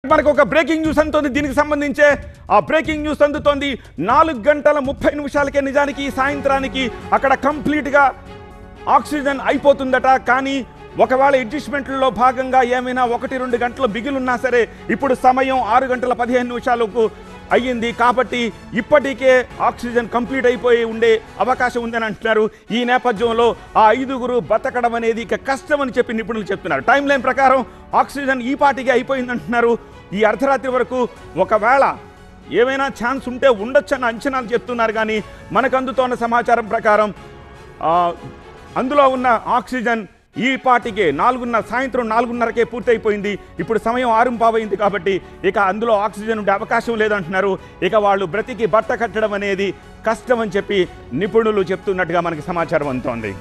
మనకు ఒక breaking news అందుతోంది దీనికి సంబంధించే ఆ బ్రేకింగ్ న్యూస్ అందుతోంది నాలుగు గంటల ముప్పై నిమిషాలకే నిజానికి సాయంత్రానికి అక్కడ కంప్లీట్ గా ఆక్సిజన్ అయిపోతుందట కానీ ఒకవేళ అడ్జస్ట్మెంట్లలో భాగంగా ఏమైనా ఒకటి రెండు గంటలు బిగిలున్నా సరే ఇప్పుడు సమయం ఆరు గంటల పదిహేను నిమిషాలకు అయ్యింది కాబట్టి ఇప్పటికే ఆక్సిజన్ కంప్లీట్ అయిపోయి ఉండే అవకాశం ఉందని అంటున్నారు ఈ నేపథ్యంలో ఆ ఐదుగురు బతకడం అనేది ఇక కష్టమని చెప్పి నిపుణులు చెప్తున్నారు టైం లైన్ ప్రకారం ఆక్సిజన్ ఈ పాటికే అయిపోయింది అంటున్నారు ఈ అర్ధరాత్రి వరకు ఒకవేళ ఏమైనా ఛాన్స్ ఉంటే ఉండొచ్చన్న అంచనాలు చెప్తున్నారు కానీ మనకు అందుతోన్న సమాచారం ప్రకారం ఆ, అందులో ఉన్న ఆక్సిజన్ ఈ పాటికే నాలుగున్నర సాయంత్రం నాలుగున్నరకే పూర్తయిపోయింది ఇప్పుడు సమయం ఆరుంపావైంది కాబట్టి ఇక అందులో ఆక్సిజన్ ఉండే అవకాశం లేదంటున్నారు ఇక వాళ్ళు బ్రతికి బట్ట కట్టడం అనేది కష్టం అని చెప్పి నిపుణులు చెప్తున్నట్టుగా మనకి సమాచారం అందుతోంది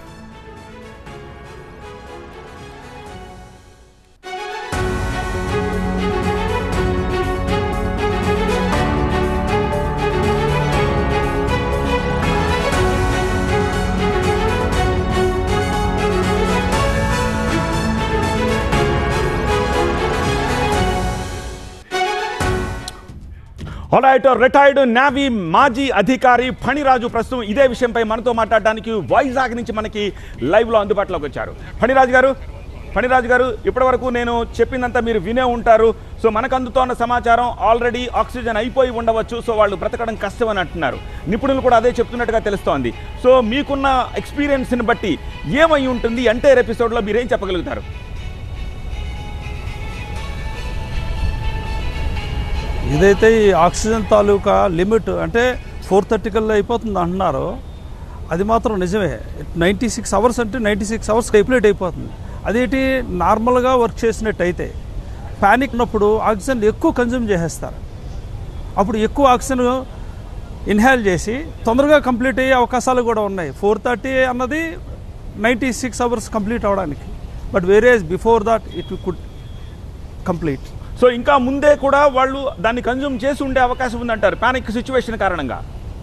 ఆల్రైట్ రిటైర్డ్ నేవీ మాజీ అధికారి ఫణిరాజు ప్రస్తుతం ఇదే విషయంపై మనతో మాట్లాడడానికి వైజాగ్ నుంచి మనకి లైవ్లో అందుబాటులోకి వచ్చారు ఫణిరాజు గారు ఫణిరాజు గారు ఇప్పటివరకు నేను చెప్పిందంతా మీరు వినే ఉంటారు సో మనకు అందుతోన్న సమాచారం ఆల్రెడీ ఆక్సిజన్ అయిపోయి ఉండవచ్చు సో వాళ్ళు బ్రతకడం కష్టం అని అంటున్నారు నిపుణులు కూడా అదే చెప్తున్నట్టుగా తెలుస్తోంది సో మీకున్న ఎక్స్పీరియన్స్ని బట్టి ఏమై ఉంటుంది ఎంటైర్ ఎపిసోడ్లో మీరేం చెప్పగలుగుతారు ఇదైతే ఈ ఆక్సిజన్ తాలూకా లిమిట్ అంటే ఫోర్ థర్టీకల్లో అయిపోతుంది అంటున్నారు అది మాత్రం నిజమే నైంటీ సిక్స్ అవర్స్ అంటే నైంటీ సిక్స్ అవర్స్ కంప్లీట్ అయిపోతుంది అదేంటి నార్మల్గా వర్క్ చేసినట్టు అయితే ప్యానిక్ ఉన్నప్పుడు ఆక్సిజన్ ఎక్కువ కన్జ్యూమ్ చేసేస్తారు అప్పుడు ఎక్కువ ఆక్సిజన్ ఇన్హేల్ చేసి తొందరగా కంప్లీట్ అయ్యే అవకాశాలు కూడా ఉన్నాయి ఫోర్ థర్టీ అన్నది నైంటీ సిక్స్ అవర్స్ కంప్లీట్ అవ్వడానికి బట్ వేరే before that it could complete so ఇంకా ముందే కూడా వాళ్ళు దాన్ని కన్జ్యూమ్ చేసి ఉండే అవకాశం ఉందంటారు పానిక్ సిచ్యువేషన్ కారణంగా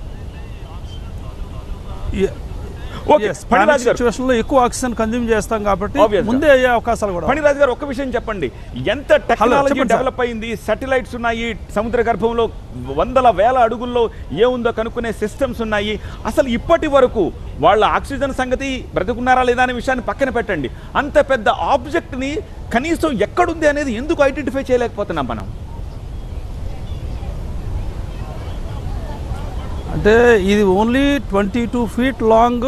ఓకే ఫణిరాజ్ గారు సిచ్యువేషన్ లో ఎక్కువ ఆక్సిజన్ కన్జ్యూమ్ చేస్తాం కాబట్టి Obvious గా. ముందే అయ్యే అవకాశాలు కూడా ఫణిరాజ్ గారు ఒక్క విషయం చెప్పండి ఎంత టెక్నాలజీ చెప్పండి సార్. డెవలప్ అయింది సాటిలైట్స్ ఉన్నాయి సముద్ర గర్భంలో వందల వేల అడుగుల్లో ఏముందో కనుక్కునే సిస్టమ్స్ ఉన్నాయి అసలు ఇప్పటి వరకు వాళ్ళ ఆక్సిజన్ సంగతి బ్రతుకున్నారా లేదా అనే విషయాన్ని పక్కన పెట్టండి అంత పెద్ద ఆబ్జెక్ట్ ని కనీసం ఎక్కడుంది అనేది ఎందుకు ఐడెంటిఫై చేయలేకపోతున్నాం మనం అంటే ఇది only twenty two feet long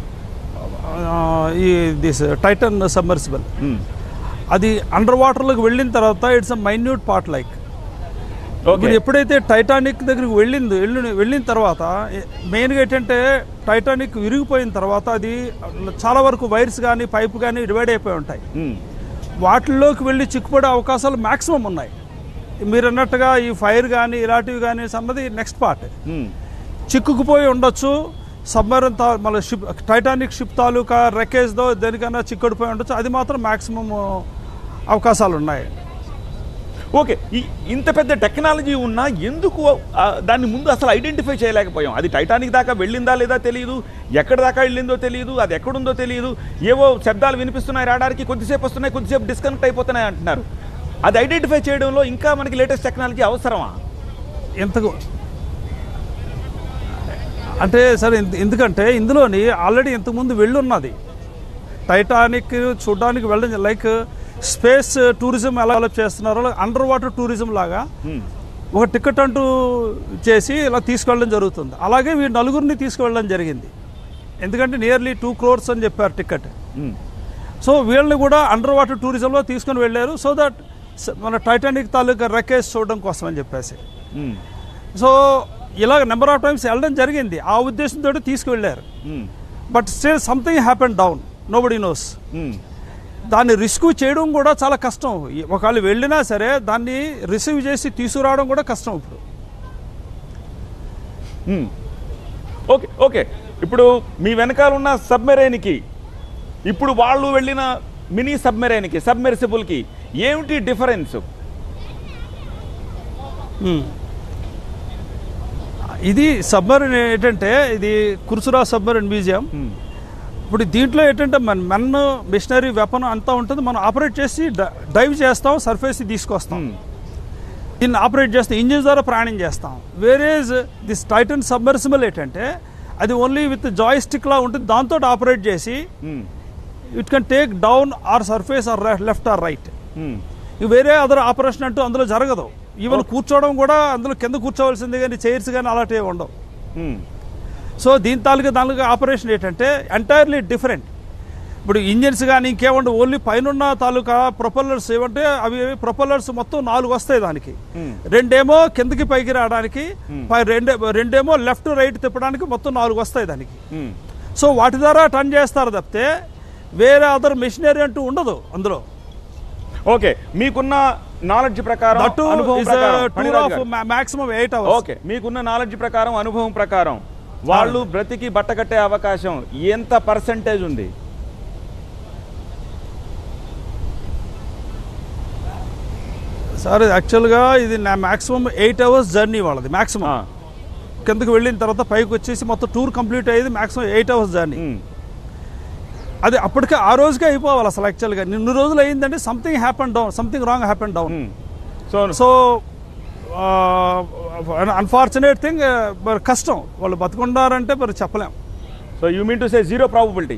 ఈ దిస్ టైటన్ సబ్మర్సిబుల్ Hmm. అది అండర్ వాటర్లోకి వెళ్ళిన తర్వాత it's a minute part like okay ఇప్పుడు ఎప్పుడైతే టైటానిక్ దగ్గరికి వెళ్ళింది వెళ్ళిన వెళ్ళిన తర్వాత మెయిన్గా ఏంటంటే టైటానిక్ విరిగిపోయిన తర్వాత అది చాలా వరకు వైర్స్ కానీ పైప్ కానీ డివైడ్ అయిపోయి ఉంటాయి Hmm. వాటిల్లోకి వెళ్ళి చిక్కుపడే అవకాశాలు మ్యాక్సిమం ఉన్నాయి మీరు అన్నట్టుగా ఈ ఫైర్ కానీ ఇలాంటివి కానీ అన్నది నెక్స్ట్ పార్ట్ Hmm. చిక్కుకుపోయి ఉండొచ్చు సబ్మరీన్ తా మళ్ళీ షిప్ టైటానిక్ షిప్ తాలూకా రెకేజ్తో దేనికైనా చిక్కుడిపోయి ఉండొచ్చు అది మాత్రం మ్యాక్సిమం అవకాశాలు ఉన్నాయి ఓకే ఈ ఇంత పెద్ద టెక్నాలజీ ఉన్నా ఎందుకు ఆ, దాన్ని ముందు అసలు ఐడెంటిఫై చేయలేకపోయాం అది టైటానిక్ దాకా వెళ్ళిందా లేదా తెలియదు ఎక్కడి దాకా వెళ్ళిందో తెలియదు అది ఎక్కడుందో తెలియదు ఏవో శబ్దాలు వినిపిస్తున్నాయి రావడానికి కొద్దిసేపు వస్తున్నాయి కొద్దిసేపు డిస్కనెక్ట్ అయిపోతున్నాయి అంటున్నారు అది ఐడెంటిఫై చేయడంలో ఇంకా మనకి లేటెస్ట్ టెక్నాలజీ అవసరమా ఎంతకు అంటే సరే ఎందు- ఎందుకంటే ఇందులోని ఆల్రెడీ ఇంతకుముందు వెళ్ళి ఉన్నది టైటానిక్ చూడడానికి వెళ్ళడం లైక్ స్పేస్ టూరిజం ఎలా డెవలప్ చేస్తున్నారో అండర్ వాటర్ టూరిజం లాగా Hmm. ఒక టికెట్ అంటూ చేసి ఇలా తీసుకెళ్ళడం జరుగుతుంది అలాగే వీళ్ళు నలుగురిని తీసుకువెళ్ళడం జరిగింది ఎందుకంటే నియర్లీ టూ క్రోర్స్ అని చెప్పారు టికెట్ Hmm. సో వీళ్ళని కూడా అండర్ వాటర్ టూరిజంలో తీసుకొని వెళ్ళారు సో దట్ మన టైటానిక్ తాలూకా రెకేజ్ చూడడం కోసం అని చెప్పేసి Hmm. సో ఇలా నెంబర్ ఆఫ్ టైమ్స్ వెళ్ళడం జరిగింది ఆ ఉద్దేశంతో తీసుకువెళ్ళారు Hmm. But still something happen down nobody knows Hmm. దాన్ని రిస్క్ చేయడం కూడా చాలా కష్టం ఈ- ఒకవేళ వెళ్ళినా సరే దాన్ని రిసీవ్ చేసి తీసుకురావడం కూడా కష్టం ఇప్పుడు Hmm. ఓకే ఓకే ఇప్పుడు మీ వెనకాల ఉన్న సబ్మెరైన్కి ఇప్పుడు వాళ్ళు వెళ్ళిన మినీ సబ్మెరైన్కి సబ్మెర్సిబుల్కి ఏమిటి డిఫరెన్స్ మ్మ్. ఇది సబ్మరీన్ ఏంటంటే ఇది కుర్సురా సబ్మరీన్ మ్యూజియం ఇప్పుడు దీంట్లో ఏంటంటే మన మెన్ మిషనరీ వెపన్ అంతా ఉంటుంది మనం ఆపరేట్ చేసి డ- డైవ్ చేస్తాం సర్ఫేస్ తీసుకొస్తాం Hmm. దీన్ని ఆపరేట్ చేస్తే ఇంజిన్ ద్వారా ప్రయాణం చేస్తాం వేరేజ్ దిస్ టైటన్ సబ్మర్సిబుల్ ఏంటంటే అది ఓన్లీ విత్ జాయ్ స్టిక్లా ఉంటుంది దాంతో ఆపరేట్ చేసి hmm. It can take down or surface or left or right hmm. ఇక వేరే అదర్ ఆపరేషన్ అంటూ అందులో జరగదు ఈవెన్ కూర్చోవడం కూడా అందులో కింద కూర్చోవలసింది కానీ చైర్స్ కానీ అలాంటివి ఉండవు మ్మ్. సో దీని తాలూకా దానిగా ఆపరేషన్ ఏంటంటే ఎంటైర్లీ డిఫరెంట్ ఇప్పుడు ఇంజిన్స్ కానీ ఇంకేమంటే ఓన్లీ పైన తాలూకా ప్రొపల్లర్స్ ఏమంటే అవి ప్రొపల్లర్స్ మొత్తం నాలుగు వస్తాయి దానికి Hmm. రెండేమో కిందకి పైకి రావడానికి పై రెండే రెండేమో లెఫ్ట్ రైట్ తిప్పడానికి మొత్తం నాలుగు వస్తాయి దానికి మ్మ్. సో వాటి ద్వారా టర్న్ చేస్తారు తప్పితే వేరే అదర్ మెషినరీ అంటూ ఉండదు అందులో ఓకే మీకున్న నాలెడ్జ్ ప్రకారం దట్టు అనుభవం ఇస్ ప్రకారం టూర్ ఫణిరాజ్ ఆఫ్ గారు. మాక్సిమం ఎయిట్ అవర్స్ ఓకే మీకున్న నాలెడ్జ్ ప్రకారం అనుభవం ప్రకారం వాళ్ళు బ్రతికి బట్ట కట్టే అవకాశం ఎంత పర్సంటేజ్ ఉంది సార్ యాక్చువల్గా ఇది నా మాక్సిమం ఎయిట్ అవర్స్ జర్నీ వాళ్ళది మాక్సిమం ఆ. కిందకి వెళ్ళిన తర్వాత పైకి వచ్చేసి మొత్తం టూర్ కంప్లీట్ అయ్యేది maximum eight hours journey hmm. అది అప్పటికే ఆ రోజుకే అయిపోవాలి అసలు యాక్చువల్గా నిన్ను రోజులు అయిందంటే something happen down something wrong happen down hmm. So so unfortunate thing మరి కష్టం వాళ్ళు బతుకున్నారంటే మరి చెప్పలేం so you mean to say zero probability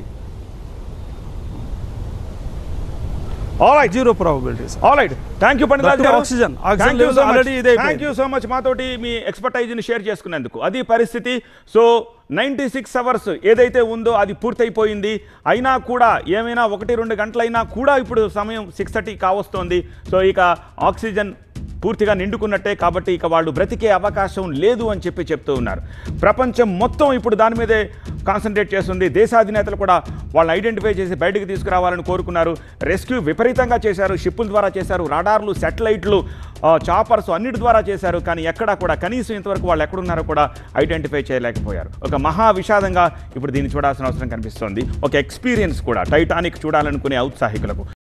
all right zero probabilities all right thank you Pandit That too oxygen. Oxygen levels already ఇదే అయిపోయింది. Thank you so much మాతోటి మీ ఎక్స్పర్టైజ్ని share చేసుకున్నందుకు అది పరిస్థితి సో నైంటీ సిక్స్ అవర్స్ ఏదైతే ఉందో అది పూర్తయిపోయింది అయినా కూడా ఏమైనా ఒకటి రెండు గంటలైనా కూడా ఇప్పుడు సమయం సిక్స్ థర్టీ కావస్తోంది సో ఇక ఆక్సిజన్ పూర్తిగా నిండుకున్నట్టే కాబట్టి ఇక వాళ్ళు బ్రతికే అవకాశం లేదు అని చెప్పి చెప్తూ ఉన్నారు ప్రపంచం మొత్తం ఇప్పుడు దాని మీదే కాన్సన్ట్రేట్ చేస్తుంది దేశాధినేతలు కూడా వాళ్ళని ఐడెంటిఫై చేసి బయటకు తీసుకురావాలని కోరుకున్నారు రెస్క్యూ విపరీతంగా చేశారు షిప్పుల ద్వారా చేశారు రాడార్లు సెటిలైట్లు చాపర్స్ అన్నిటి ద్వారా చేశారు కానీ ఎక్కడా కూడా కనీసం ఇంతవరకు వాళ్ళు ఎక్కడున్నారో కూడా ఐడెంటిఫై చేయలేకపోయారు ఒక మహా విషాదంగా ఇప్పుడు దీన్ని చూడాల్సిన అవసరం కనిపిస్తోంది ఒక ఎక్స్పీరియన్స్ కూడా టైటానిక్ చూడాలనుకునే ఔత్సాహికులకు